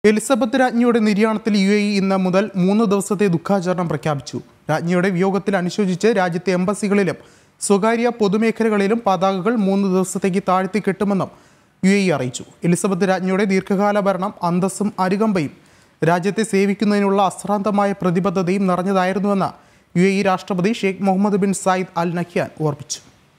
Elizabeth രാജ്ഞിയുടെ നിര്യാണത്തിൽ U A E ഇന്ന് മുതൽ മൂന്ന് ദിവസത്തെ ദുഃഖാചരണം പ്രഖ്യാപിച്ചു രാജ്ഞിയുടെ വിയോഗത്തിൽ അനുശോചിച്ച് രാജ്യത്തെ എംബസികളിലും സ്വകാര്യ പൊതുമേഖലകളിലും പതാകകൾ മൂന്ന് ദിവസത്തേക്ക് താഴ്ത്തി കെട്ടുമെന്നും യു എ ഇ അറിയിച്ചു എലിസബത്ത് രാജ്ഞിയുടെ ദീർഘകാല ഭരണം അന്തസ്സും അനുകമ്പയും രാജ്യത്തെ സേവിക്കുന്നതിനുള്ള അശ്രാന്തമായ പ്രതിബദ്ധതയും നിറഞ്ഞതായിരുന്നുവെന്ന് യു എ ഇ രാഷ്ട്രപതി Sheikh Mohammed bin Zayed Al നഖ്യാൻ ഓർപ്പിച്ചു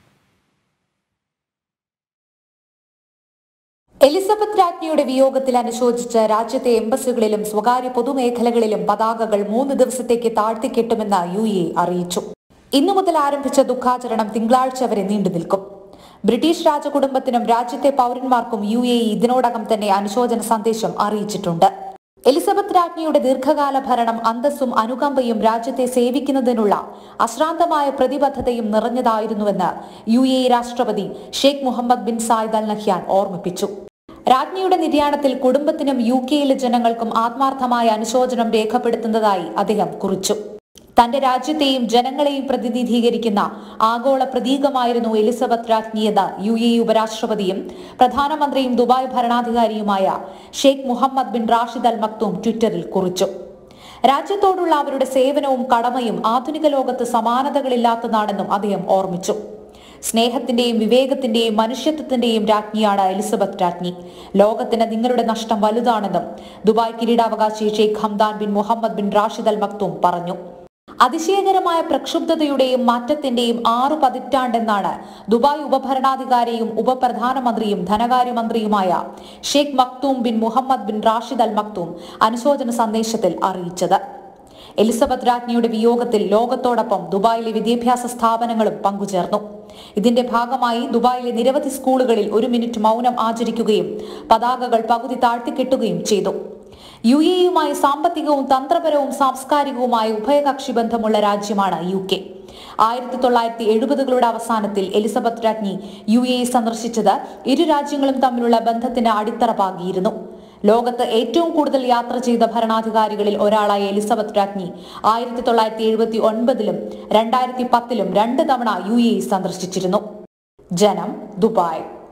എലിസബത്ത് രാജ്ഞിയുടെ വിയോഗത്തിൽ അനുശോചിച്ച് രാജ്യത്തെ എംബസികളിലും സ്വകാര്യ പൊതുമേഖലകളിലും പതാകകൾ മൂന്ന് ദിവസത്തേക്ക് താഴ്ത്തിക്കെട്ടുമെന്ന് യു എ അറിയിച്ചു ഇന്നു മുതൽ ആരംഭിച്ച ദുഃഖാചരണം തിങ്കളാഴ്ച വരെ നീണ്ടു നിൽക്കും ബ്രിട്ടീഷ് രാജകുടുംബത്തിനും രാജ്യത്തെ പൗരന്മാർക്കും യു എ ഇതിനോടകം തന്നെ അനുശോചന സന്ദേശം അറിയിച്ചിട്ടുണ്ട് എലിസബത്ത് രാജ്ഞിയുടെ ദീർഘകാല ഭരണം അന്തസ്സും അനുകമ്പയും രാജ്യത്തെ സേവിക്കുന്നതിനുള്ള അശ്രാന്തമായ പ്രതിബദ്ധതയും നിറഞ്ഞതായിരുന്നുവെന്ന് യു എ രാഷ്ട്രപതി Sheikh Mohammed bin Zayed Al Nahyan ഓർമ്മിപ്പിച്ചു രാജ്ഞിയുടെ നിര്യാണത്തിൽ കുടുംബത്തിനും യു കെയിലെ ജനങ്ങൾക്കും ആത്മാർത്ഥമായ അനുശോചനം രേഖപ്പെടുത്തുന്നതായി അദ്ദേഹം കുറിച്ചു തന്റെ രാജ്യത്തെയും ജനങ്ങളെയും പ്രതിനിധീകരിക്കുന്ന ആഗോള പ്രതീകമായിരുന്നു എലിസബത്ത് രാജ്ഞിയെന്ന് യു എ ഉപരാഷ്ട്രപതിയും പ്രധാനമന്ത്രിയും ദുബായ് ഭരണാധികാരിയുമായ Sheikh Mohammed bin Rashid Al Maktoum ട്വിറ്ററിൽ കുറിച്ചു രാജ്യത്തോടുള്ള അവരുടെ സേവനവും കടമയും ആധുനിക ലോകത്ത് സമാനതകളില്ലാത്തതാണെന്നും അദ്ദേഹം ഓർമ്മിച്ചു സ്നേഹത്തിന്റെയും വിവേകത്തിന്റെയും മനുഷ്യത്വത്തിന്റെയും രാജ്ഞിയാണ് എലിസബത്ത് രാജ്ഞി ലോകത്തിന് നിങ്ങളുടെ നഷ്ടം വലുതാണെന്നും ദുബായ് കിരീടാവകാശി Sheikh Hamdan bin Mohammed bin Rashid Al Maktoum പറഞ്ഞു അതിശയകരമായ പ്രക്ഷുബ്ധതയുടെയും മാറ്റത്തിന്റെയും ആറു പതിറ്റാണ്ടെന്നാണ് ദുബായ് ഉപഭരണാധികാരിയും ഉപപ്രധാനമന്ത്രിയും ധനകാര്യമന്ത്രിയുമായ Sheikh Maktoum bin Mohammed bin Rashid Al Maktoum അനുശോചന സന്ദേശത്തിൽ അറിയിച്ചത് എലിസബത്ത് രാജ്ഞിയുടെ വിയോഗത്തിൽ ലോകത്തോടൊപ്പം ദുബായിലെ വിദ്യാഭ്യാസ സ്ഥാപനങ്ങളും പങ്കുചേർന്നു ഇതിന്റെ ഭാഗമായി ദുബായിലെ നിരവധി സ്കൂളുകളിൽ ഒരു മിനിറ്റ് മൗനം ആചരിക്കുകയും പതാകകൾ പകുതി താഴ്ത്തിക്കെട്ടുകയും ചെയ്തു യു എയുമായി സാമ്പത്തികവും തന്ത്രപരവും സാംസ്കാരികവുമായ ഉഭയകക്ഷി ബന്ധമുള്ള രാജ്യമാണ് യു കെ ആയിരത്തി തൊള്ളായിരത്തി എഴുപതുകളുടെ അവസാനത്തിൽ എലിസബത്ത് രാജ്ഞി യു എ സന്ദർശിച്ചത് ഇരു രാജ്യങ്ങളും തമ്മിലുള്ള ബന്ധത്തിന് അടിത്തറ പാകിയിരുന്നു ലോകത്ത് ഏറ്റവും കൂടുതൽ യാത്ര ചെയ്ത ഭരണാധികാരികളിൽ ഒരാളായ എലിസബത്ത് രാജ്ഞി ആയിരത്തി തൊള്ളായിരത്തി എഴുപത്തി ഒൻപതിലും രണ്ടായിരത്തി പത്തിലും രണ്ട് തവണ യു എ സന്ദർശിച്ചിരുന്നു ജനം ദുബായ്